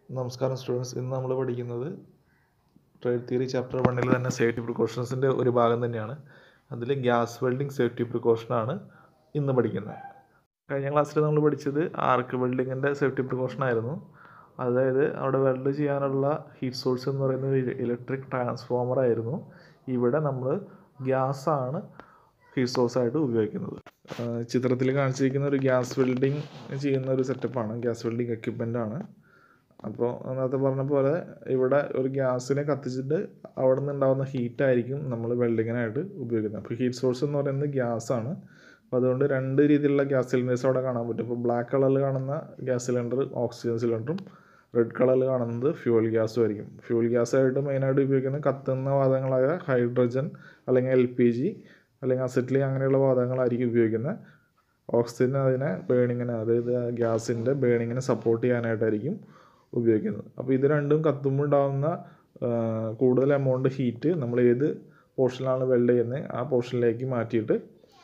നമസ്കാരം സ്റ്റുഡൻസ് ഇന്ന് നമ്മൾ പഠിക്കുന്നത് ട്രേഡ് തിയറി ചാപ്റ്റർ വണ്ണിൽ തന്നെ സേഫ്റ്റി പ്രിക്കോഷൻസിൻ്റെ ഒരു ഭാഗം തന്നെയാണ് അതിൽ ഗ്യാസ് വെൽഡിംഗ് സേഫ്റ്റി പ്രിക്കോഷനാണ് ഇന്ന് പഠിക്കുന്നത് കഴിഞ്ഞ ക്ലാസ്സിൽ നമ്മൾ പഠിച്ചത് ആർക്ക് വെൽഡിങ്ങിൻ്റെ സേഫ്റ്റി പ്രിക്കോഷൻ ആയിരുന്നു അതായത് അവിടെ വെൽഡ് ചെയ്യാനുള്ള ഹീറ്റ് സോഴ്സ് എന്ന് പറയുന്നത് ഇലക്ട്രിക് ട്രാൻസ്ഫോമർ ആയിരുന്നു ഇവിടെ നമ്മൾ ഗ്യാസാണ് ഹീറ്റ് സോഴ്സ് ആയിട്ട് ഉപയോഗിക്കുന്നത് ചിത്രത്തിൽ കാണിച്ചിരിക്കുന്ന ഒരു ഗ്യാസ് വെൽഡിങ് ചെയ്യുന്ന ഒരു സെറ്റപ്പാണ് ഗ്യാസ് വെൽഡിങ് എക്യുപ്മെൻ്റ് ആണ് അപ്പോൾ നേരത്തെ പറഞ്ഞ പോലെ ഇവിടെ ഒരു ഗ്യാസിനെ കത്തിച്ചിട്ട് അവിടെ നിന്ന് ഉണ്ടാകുന്ന ഹീറ്റായിരിക്കും നമ്മൾ വെൽഡിങ്ങിനായിട്ട് ഉപയോഗിക്കുന്നത് അപ്പോൾ ഹീറ്റ് സോഴ്സ് എന്ന് പറയുന്നത് ഗ്യാസാണ് അപ്പോൾ അതുകൊണ്ട് രണ്ട് രീതിയിലുള്ള ഗ്യാസ് സിലിണ്ടേഴ്സ് അവിടെ കാണാൻ പറ്റും ഇപ്പോൾ ബ്ലാക്ക് കളറിൽ കാണുന്ന ഗ്യാസ് സിലിണ്ടർ ഓക്സിജൻ സിലിണ്ടറും റെഡ് കളറിൽ കാണുന്നത് ഫ്യൂവൽ ഗ്യാസും ആയിരിക്കും ഫ്യൂവൽ ഗ്യാസായിട്ട് മെയിനായിട്ട് ഉപയോഗിക്കുന്നത് കത്തുന്ന വാതകങ്ങളായ ഹൈഡ്രജൻ അല്ലെങ്കിൽ എൽ പി ജി അല്ലെങ്കിൽ അസറ്റിലി അങ്ങനെയുള്ള വാതകങ്ങളായിരിക്കും ഉപയോഗിക്കുന്നത് ഓക്സിജൻ അതിനെ ബേണിങ്ങിന് അതായത് ഗ്യാസിൻ്റെ ബേണിങ്ങിനെ സപ്പോർട്ട് ചെയ്യാനായിട്ടായിരിക്കും ഉപയോഗിക്കുന്നത് അപ്പോൾ ഇത് രണ്ടും കത്തുമ്പോൾ ഉണ്ടാകുന്ന കൂടുതൽ എമൗണ്ട് ഹീറ്റ് നമ്മൾ ഏത് പോർഷനിലാണ് വെൽഡ് ചെയ്യുന്നത് ആ പോർഷനിലേക്ക് മാറ്റിയിട്ട്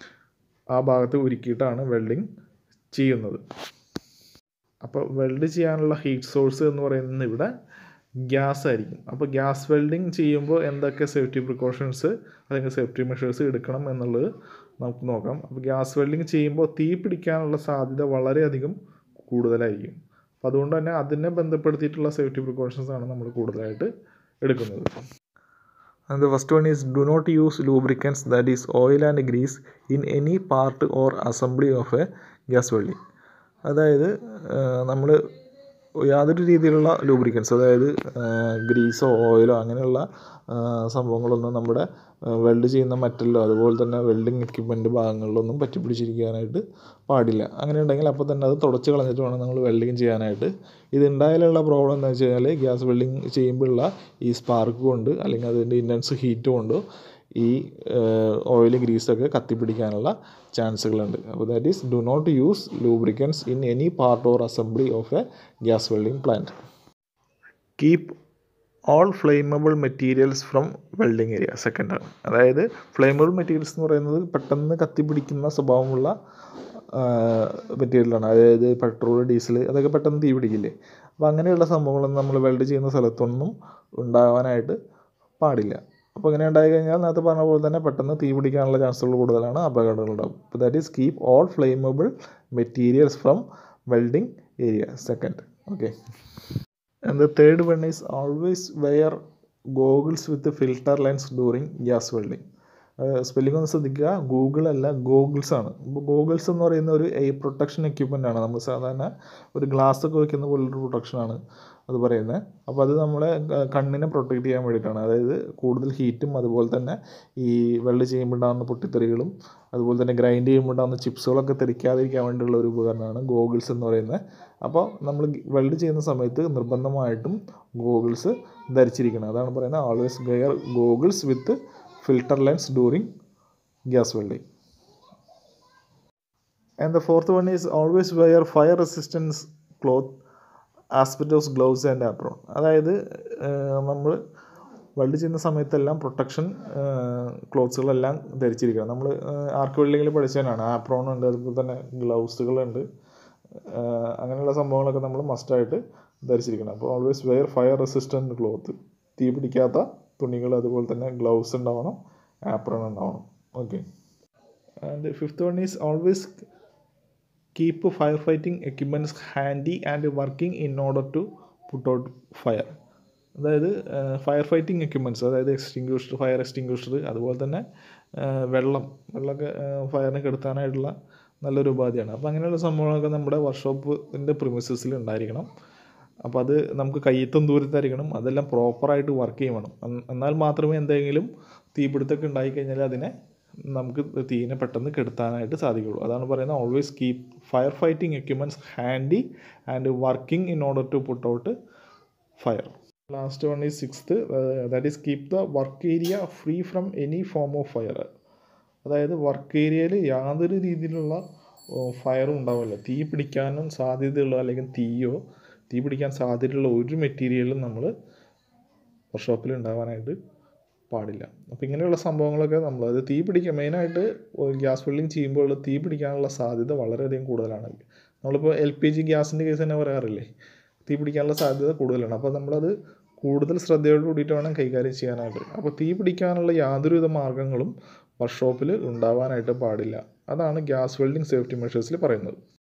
ആ ഭാഗത്ത് ഉരുക്കിയിട്ടാണ് വെൽഡിങ് ചെയ്യുന്നത് അപ്പോൾ വെൽഡ് ചെയ്യാനുള്ള ഹീറ്റ് സോഴ്സ് എന്ന് പറയുന്നത് ഇവിടെ ഗ്യാസ് ആയിരിക്കും അപ്പോൾ ഗ്യാസ് വെൽഡിങ് ചെയ്യുമ്പോൾ എന്തൊക്കെ സേഫ്റ്റി പ്രിക്കോഷൻസ് അല്ലെങ്കിൽ സേഫ്റ്റി മെഷേഴ്സ് എടുക്കണം എന്നുള്ളത് നമുക്ക് നോക്കാം അപ്പോൾ ഗ്യാസ് വെൽഡിങ് ചെയ്യുമ്പോൾ തീ പിടിക്കാനുള്ള സാധ്യത വളരെയധികം കൂടുതലായിരിക്കും അപ്പോൾ അതുകൊണ്ട് തന്നെ അതിനെ ബന്ധപ്പെടുത്തിയിട്ടുള്ള സേഫ്റ്റി പ്രിക്കോഷൻസ് ആണ് നമ്മൾ കൂടുതലായിട്ട് എടുക്കുന്നത് and the first one is do not use lubricants that is oil and grease in any part or assembly of a gas welding അതായത് നമ്മൾ യാതൊരു രീതിയിലുള്ള ലൂബ്രിക്കൻസ് അതായത് ഗ്രീസോ ഓയിലോ അങ്ങനെയുള്ള സംഭവങ്ങളൊന്നും നമ്മുടെ വെൽഡ് ചെയ്യുന്ന മെറ്റലിലോ അതുപോലെ തന്നെ വെൽഡിങ് എക്യുപ്മെൻറ്റ് ഭാഗങ്ങളിലൊന്നും പറ്റി പിടിച്ചിരിക്കാനായിട്ട് പാടില്ല അങ്ങനെ ഉണ്ടെങ്കിൽ അപ്പോൾ തന്നെ അത് തുടച്ച് കളഞ്ഞിട്ട് വേണം നമ്മൾ വെൽഡിങ് ചെയ്യാനായിട്ട് ഇത് ഉണ്ടായാലുള്ള പ്രോബ്ലം എന്താ വെച്ച് കഴിഞ്ഞാൽ ഗ്യാസ് വെൽഡിങ് ചെയ്യുമ്പോഴുള്ള ഈ സ്പാർക്ക് കൊണ്ട് അല്ലെങ്കിൽ അതിൻ്റെ ഇൻറ്റൻസ് ഹീറ്റ് കൊണ്ട് ഈ ഓയിൽ ഗ്രീസൊക്കെ കത്തിപ്പിടിക്കാനുള്ള ചാൻസുകളുണ്ട് അപ്പോൾ that is do not use lubricants in any part or assembly of a gas welding plant keep all flammable materials from welding area സെക്കൻഡാണ് അതായത് ഫ്ലെയിമബിൾ മെറ്റീരിയൽസ് എന്ന് പറയുന്നത് പെട്ടെന്ന് കത്തിപ്പിടിക്കുന്ന സ്വഭാവമുള്ള മെറ്റീരിയലാണ് അതായത് പെട്രോൾ ഡീസൽ അതൊക്കെ പെട്ടെന്ന് തീ പിടിക്കില്ലേ അപ്പോൾ അങ്ങനെയുള്ള സംഭവങ്ങളൊന്നും നമ്മൾ വെൽഡ് ചെയ്യുന്ന സ്ഥലത്തൊന്നും ഉണ്ടാകാനായിട്ട് പാടില്ല അപ്പോൾ ഇങ്ങനെ ഉണ്ടായി കഴിഞ്ഞാൽ നേരത്തെ പറഞ്ഞ പോലെ തന്നെ പെട്ടെന്ന് തീ പിടിക്കാനുള്ള ചാൻസുകൾ കൂടുതലാണ് അപകടങ്ങൾ ഉണ്ടാകും അപ്പോൾ that is keep all flammable materials from welding area second okay and the third one is always wear goggles with filter lens during gas welding spelling ഒന്ന് ശ്രദ്ധിക്കുക ഗൂഗിൾ അല്ല ഗോഗിൾസ് ആണ് ഇപ്പോൾ ഗോഗിൾസ് എന്ന് പറയുന്ന ഒരു എയർ പ്രൊട്ടക്ഷൻ എക്യുപ്മെൻ്റ് ആണ് നമ്മൾ സാധാരണ ഒരു ഗ്ലാസ് ഒക്കെ വയ്ക്കുന്ന പോലൊരു പ്രൊട്ടക്ഷനാണ് അത് പറയുന്നത് അപ്പോൾ അത് നമ്മളെ കണ്ണിനെ പ്രൊട്ടക്റ്റ് ചെയ്യാൻ വേണ്ടിയിട്ടാണ് അതായത് കൂടുതൽ ഹീറ്റും അതുപോലെ തന്നെ ഈ വെള്ളം ചെയ്യുമ്പോൾ ഉണ്ടാകുന്ന പൊട്ടിത്തെറികളും അതുപോലെ തന്നെ ഗ്രൈൻഡ് ചെയ്യുമ്പോൾ ഉണ്ടാകുന്ന ചിപ്സുകളൊക്കെ തെറിക്കാതിരിക്കാൻ വേണ്ടിയുള്ള ഒരു ഉപകരണമാണ് ഗോഗിൾസ് എന്ന് പറയുന്നത് അപ്പോൾ നമ്മൾ വെൽഡ് ചെയ്യുന്ന സമയത്ത് നിർബന്ധമായിട്ടും ഗോഗിൾസ് ധരിച്ചിരിക്കണം അതാണ് പറയുന്നത് always gear goggles with filter lens during gas welding and the fourth one is always wear fire resistance cloth asbestos gloves and apron അതായത് നമ്മൾ വെൽഡ് ചെയ്യുന്ന സമയത്തെല്ലാം പ്രൊട്ടക്ഷൻ ക്ലോത്ത്സുകളെല്ലാം ധരിച്ചിരിക്കണം നമ്മൾ ആർക്ക് വെൽഡിങ്ങിൽ പഠിച്ചതിനാണ് ആപ്രോൺ ഉണ്ട് അതുപോലെ തന്നെ ഗ്ലൗസുകളുണ്ട് അങ്ങനെയുള്ള സംഭവങ്ങളൊക്കെ നമ്മൾ മസ്റ്റായിട്ട് ധരിച്ചിരിക്കണം അപ്പോൾ always wear fire resistant cloth തീ പിടിക്കാത്ത തുണികൾ അതുപോലെ തന്നെ ഗ്ലൗസ് ഉണ്ടാവണം ആപ്രോൺ ഉണ്ടാവണം okay and fifth one is always keep fire fighting equipments handy and working in order to put out fire അതായത് ഫയർ ഫൈറ്റിംഗ് എക്യുപ്മെൻറ്റ്സ് അതായത് എക്സ്റ്റിങ്ക്യൂഷർ ഫയർ എക്സ്റ്റിങ്ക്യൂഷർ അതുപോലെ തന്നെ വെള്ളം വെള്ളമൊക്കെ ഫയറിനെ കെടുത്താനായിട്ടുള്ള നല്ലൊരു ഉപാധിയാണ് അപ്പോൾ അങ്ങനെയുള്ള സംഭവങ്ങളൊക്കെ നമ്മുടെ വർക്ക്ഷോപ്പിൻ്റെ പ്രിമിസസിൽ ഉണ്ടായിരിക്കണം അപ്പോൾ അത് നമുക്ക് കയ്യെത്തും ദൂരത്തായിരിക്കണം അതെല്ലാം പ്രോപ്പറായിട്ട് വർക്ക് ചെയ്യണം എന്നാൽ മാത്രമേ എന്തെങ്കിലും തീപിടുത്തമൊക്കെ ഉണ്ടായിക്കഴിഞ്ഞാൽ അതിനെ നമുക്ക് തീനെ പെട്ടെന്ന് കെടുത്താനായിട്ട് സാധിക്കുള്ളൂ അതാണ് പറയുന്നത് always keep fire fighting equipments handy and working in order to put out fire last one is sixth that is keep the work area free from any form of fire അതായത് വർക്ക് ഏരിയയിൽ യാതൊരു രീതിയിലുള്ള ഫയറും ഉണ്ടാവില്ല തീ പിടിക്കാനും സാധ്യതയുള്ള അല്ലെങ്കിൽ തീയോ തീ പിടിക്കാൻ സാധ്യതയുള്ള ഒരു മെറ്റീരിയലും നമ്മൾ വർക്ക്ഷോപ്പിൽ ഉണ്ടാവാനായിട്ട് പാടില്ല അപ്പോൾ ഇങ്ങനെയുള്ള സംഭവങ്ങളൊക്കെ നമ്മൾ അത് തീ പിടിക്കുക മെയിനായിട്ട് ഗ്യാസ് വെൽഡിങ് ചെയ്യുമ്പോൾ തീ പിടിക്കാനുള്ള സാധ്യത വളരെയധികം കൂടുതലാണ് നമ്മളിപ്പോൾ എൽ പി ജി ഗ്യാസിൻ്റെ കേസ് തന്നെ പറയാറില്ലേ തീ പിടിക്കാനുള്ള സാധ്യത കൂടുതലാണ് അപ്പോൾ നമ്മളത് കൂടുതൽ ശ്രദ്ധയോട് കൂടിയിട്ട് വേണം കൈകാര്യം ചെയ്യാനായിട്ട് അപ്പോൾ തീ പിടിക്കാനുള്ള യാതൊരുവിധ മാർഗ്ഗങ്ങളും വർക്ക്ഷോപ്പിൽ ഉണ്ടാവാനായിട്ട് പാടില്ല അതാണ് ഗ്യാസ് വെൽഡിംഗ് സേഫ്റ്റി മെഷേഴ്സിൽ പറയുന്നത്